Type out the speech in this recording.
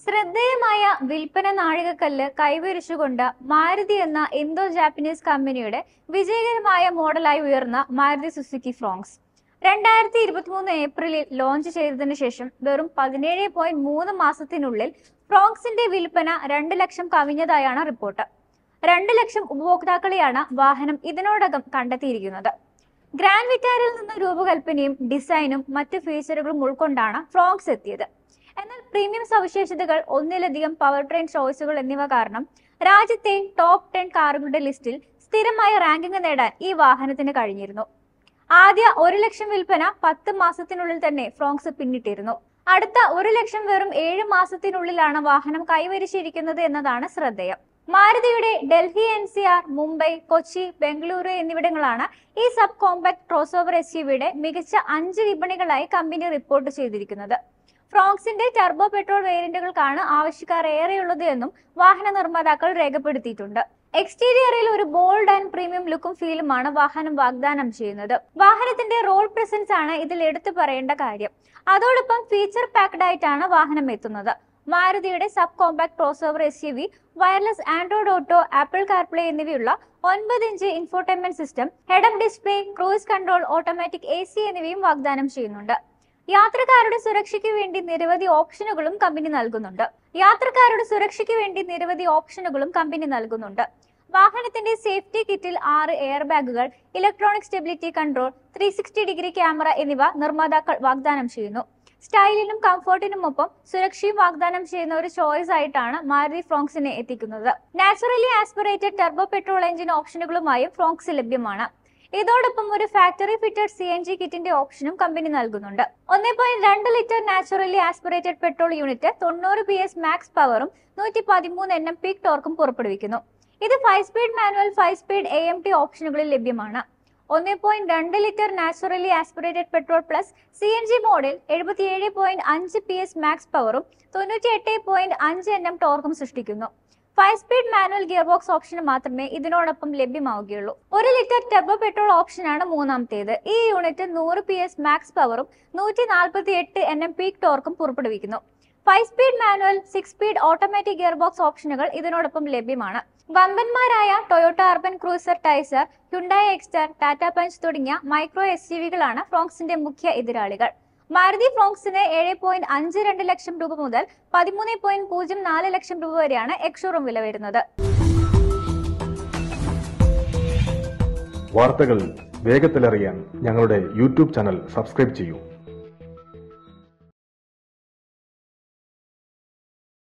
ശ്രദ്ധേയമായ വിൽപ്പന നാഴികക്കല്ല് കൈവരിച്ചുകൊണ്ട് മാരുതി എന്ന ഇന്തോ ജാപ്പനീസ് കമ്പനിയുടെ വിജയകരമായ മോഡലായി ഉയർന്ന മാരുതി സുസുക്കി ഫ്രോങ്സ് രണ്ടായിരത്തി ഇരുപത്തിമൂന്ന് ഏപ്രിലിൽ ലോഞ്ച് ചെയ്തതിനു ശേഷം വെറും പതിനേഴ് പോയിന്റ് മൂന്ന് മാസത്തിനുള്ളിൽ ഫ്രോങ്സിന്റെ വിൽപ്പന രണ്ട് ലക്ഷം കവിഞ്ഞതായാണ് റിപ്പോർട്ട് രണ്ട് ലക്ഷം ഉപഭോക്താക്കളെയാണ് വാഹനം ഇതിനോടകം കണ്ടെത്തിയിരിക്കുന്നത് ഗ്രാൻഡ് വിറ്റാരിൽ നിന്ന് രൂപകൽപ്പനയും ഡിസൈനും മറ്റ് ഫീച്ചറുകളും ഉൾക്കൊണ്ടാണ് ഫ്രോങ്സ് എത്തിയത് എന്നാൽ പ്രീമിയം സവിശേഷതകൾ ഒന്നിലധികം പവർ ട്രെയിൻ ചോയ്സുകൾ എന്നിവ കാരണം രാജ്യത്തെ ടോപ്പ് ടെൻ കാറുകളുടെ ലിസ്റ്റിൽ സ്ഥിരമായ റാങ്കിംഗ് നേടാൻ ഈ വാഹനത്തിന് കഴിഞ്ഞിരുന്നു ആദ്യ ഒരു ലക്ഷം വിൽപ്പന പത്ത് മാസത്തിനുള്ളിൽ തന്നെ ഫ്രോങ്സ് പിന്നിട്ടിരുന്നു അടുത്ത ഒരു ലക്ഷം വെറും ഏഴ് മാസത്തിനുള്ളിലാണ് വാഹനം കൈവരിച്ചിരിക്കുന്നത് എന്നതാണ് ശ്രദ്ധേയം മാരുതിയുടെ Delhi N C R Mumbai Kochi Bengaluru എന്നിവിടങ്ങളാണ് ഈ subcompact crossover S യുടെ മികച്ച അഞ്ച് വിപണികളായി കമ്പനി റിപ്പോർട്ട് ചെയ്തിരിക്കുന്നത് ഫ്രോക്സിന്റെ ടർബോ പെട്രോൾ വേരിയന്റുകൾക്കാണ് ആവശ്യക്കാർ ഏറെയുള്ളത് എന്നും വാഹന നിർമ്മാതാക്കൾ രേഖപ്പെടുത്തിയിട്ടുണ്ട് എക്സ്റ്റീരിയറിൽ ഒരു ബോൾഡ് ആൻഡ് പ്രീമിയം ലുക്കും ഫീലുമാണ് വാഹനം വാഗ്ദാനം ചെയ്യുന്നത് വാഹനത്തിന്റെ റോഡ് പ്രസൻസ് ആണ് ഇതിൽ എടുത്തു പറയേണ്ട കാര്യം അതോടൊപ്പം ഫീച്ചർ പാക്ഡ് ആയിട്ടാണ് വാഹനം എത്തുന്നത് മാരുതിയുടെ subcompact crossover S U V wireless Android Auto Apple CarPlay എന്നിവയുള്ള ഒൻപത് inch infotainment system head display cruise control automatic A C എന്നിവയും വാഗ്ദാനം ചെയ്യുന്നുണ്ട് യാത്രക്കാരുടെ സുരക്ഷയ്ക്ക് വേണ്ടി നിരവധി ഓപ്ഷനുകളും കമ്പനി നൽകുന്നുണ്ട് യാത്രക്കാരുടെ സുരക്ഷയ്ക്ക് വേണ്ടി നിരവധി ഓപ്ഷനുകളും കമ്പനി നൽകുന്നുണ്ട് വാഹനത്തിന്റെ സേഫ്റ്റി കിറ്റിൽ ആറ് എയർ ബാഗുകൾ electronic stability control three sixty degree camera എന്നിവ നിർമ്മാതാക്കൾ വാഗ്ദാനം ചെയ്യുന്നു സ്റ്റൈലിനും കംഫർട്ടിനുമൊപ്പം സുരക്ഷയും വാഗ്ദാനം ചെയ്യുന്ന ഒരു ചോയ്സ് ആയിട്ടാണ് മാരുതി ഫ്രോങ്സിനെ എത്തിക്കുന്നത് naturally aspirated turbo petrol engine ഓപ്ഷനുകളുമായും ഫ്രോങ്സ് ലഭ്യമാണ് ഇതോടൊപ്പം ഒരു factory fitted C N G കിറ്റിന്റെ ഓപ്ഷനും കമ്പനി നൽകുന്നുണ്ട് ഒന്നേ പോയിന്റ് രണ്ട് litre naturally aspirated petrol unit തൊണ്ണൂറ് ബി എസ് മാക്സ് പവറും നൂറ്റി പതിമൂന്ന് എൻ എം പീക്ക് ടോർക്കും പുറപ്പെടുവിക്കുന്നു ഇത് five speed manual five speed A M T ഓപ്ഷനുകളിൽ ലഭ്യമാണ് ഒന്നേ പോയിന്റ് രണ്ട് litre naturally aspirated petrol plus C N G മോഡിൽ എഴുപത്തിയേഴ് പോയിന്റ് അഞ്ച് പി എസ് മാക്സ് പവറും തൊണ്ണൂറ്റി എട്ട് പോയിന്റ് അഞ്ച് എൻ എം ടോർക്കും സൃഷ്ടിക്കുന്നു five speed manual gear box option മാത്രമേ ഇതിനോടൊപ്പം ലഭ്യമാവുകയുള്ളൂ ഒരു ലിറ്റർ ടെർബോ പെട്രോൾ ഓപ്ഷനാണ് മൂന്നാമത്തേത് ഈ യൂണിറ്റ് നൂറ് പി എസ് മാക്സ് പവറും നൂറ്റി നാൽപ്പത്തി എട്ട് എൻ എം പീക്ക് ടോർക്കും പുറപ്പെടുവിക്കുന്നു five speed manual six speed automatic gear box ഓപ്ഷനുകൾ ഇതിനോടൊപ്പം ലഭ്യമാണ് വമ്പന്മാരായ Toyota Urban Cruiser Taisor Hyundai Exter Tata Punch തുടങ്ങിയ മൈക്രോ എസ് യു വികളാണ് ഫ്രോങ്സിന്റെ മുഖ്യ എതിരാളികൾ മാരുതി ഫ്രോങ്സിന് ഏഴ് പോയിന്റ് അഞ്ച് രണ്ട് ലക്ഷം രൂപ മുതൽ പതിമൂന്ന് പോയിന്റ് പൂജ്യം നാല് ലക്ഷം രൂപ വരെയാണ് എക്സ്ഷോറൂം വില വരുന്നത് വാർത്തകൾ വേഗത്തിലറിയാൻ ഞങ്ങളുടെ യൂട്യൂബ് ചാനൽ സബ്സ്ക്രൈബ് ചെയ്യൂ